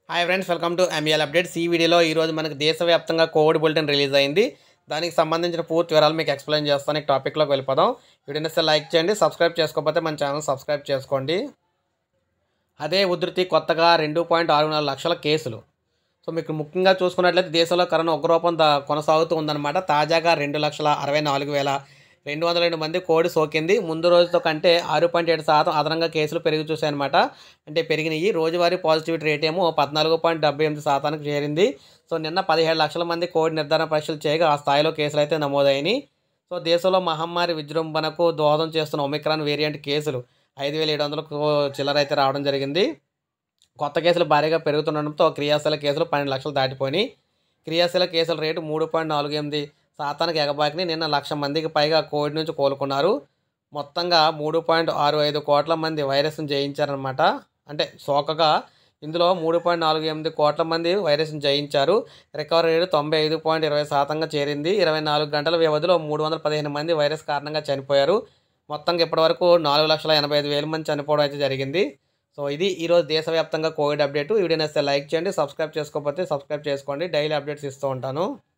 hi friends welcome to ML updates ఈ వీడియోలో ఈరోజు మనకి దేశవ్యాప్తంగా కోవిడ్ బులెటిన్ రిలీజ్ అయింది దానికి సంబంధించిన పూర్తి వివరాలు మీకు ఎక్స్ప్లెయిన్ చేస్తాను ఈ టాపిక్లోకి వెళ్ళిపోదాం వీడియోని వస్తే లైక్ చేయండి సబ్స్క్రైబ్ చేసుకోకపోతే మన ఛానల్ సబ్స్క్రైబ్ చేసుకోండి అదే ఉధృతి కొత్తగా రెండు పాయింట్ ఆరు నాలుగు లక్షల కేసులు సో మీకు ముఖ్యంగా చూసుకున్నట్లయితే దేశంలో కరోనా ఉగ్రరూపం దా- కొనసాగుతూ ఉందన్నమాట తాజాగా రెండు లక్షల అరవై నాలుగు వేల రెండు వందల రెండు మంది కోవిడ్ సోకింది ముందు రోజుతో కంటే ఆరు పాయింట్ ఏడు శాతం అదనంగా కేసులు పెరిగి చూశాయన్నమాట అంటే పెరిగినాయి రోజువారీ పాజిటివిటీ రేట్ ఏమో పద్నాలుగు పాయింట్ డెబ్బై ఎనిమిది శాతానికి చేరింది సో నిన్న పదిహేడు లక్షల మంది కోవిడ్ నిర్ధారణ పరీక్షలు చేయగా ఆ స్థాయిలో కేసులు అయితే నమోదైనాయి సో దేశంలో మహమ్మారి విజృంభణకు దోహదం చేస్తున్న ఒమిక్రాన్ వేరియంట్ కేసులు ఐదు వేల ఏడు వందలకు చిల్లర అయితే రావడం జరిగింది కొత్త కేసులు భారీగా పెరుగుతుండడంతో క్రియాశీల కేసులు పన్నెండు లక్షలు దాటిపోయినాయి క్రియాశీల కేసుల రేటు మూడు పాయింట్ నాలుగు ఎనిమిది శాతానికి ఎగబాకిని నిన్న లక్ష మందికి పైగా కోవిడ్ నుంచి కోలుకున్నారు మొత్తంగా మూడు పాయింట్ ఆరు ఐదు కోట్ల మంది వైరస్ను జయించారనమాట అంటే సోకగా ఇందులో మూడు పాయింట్ నాలుగు ఎనిమిది కోట్ల మంది వైరస్ను జయించారు రికవరీ రేటు తొంభై ఐదు పాయింట్ ఇరవై శాతంగా చేరింది ఇరవై నాలుగు గంటల వ్యవధిలో మూడు వందల పదిహేను మంది వైరస్ కారణంగా చనిపోయారు మొత్తంగా ఇప్పటివరకు నాలుగు లక్షల ఎనభై ఐదు వేల మంది చనిపోవడం అయితే జరిగింది సో ఇది ఈరోజు దేశవ్యాప్తంగా కోవిడ్ అప్డేట్ ఈ వీడియో నచ్చితే లైక్ చేయండి సబ్స్క్రైబ్ చేసుకోకపోతే సబ్స్క్రైబ్ చేసుకోండి డైలీ అప్డేట్స్ ఇస్తూ ఉంటాను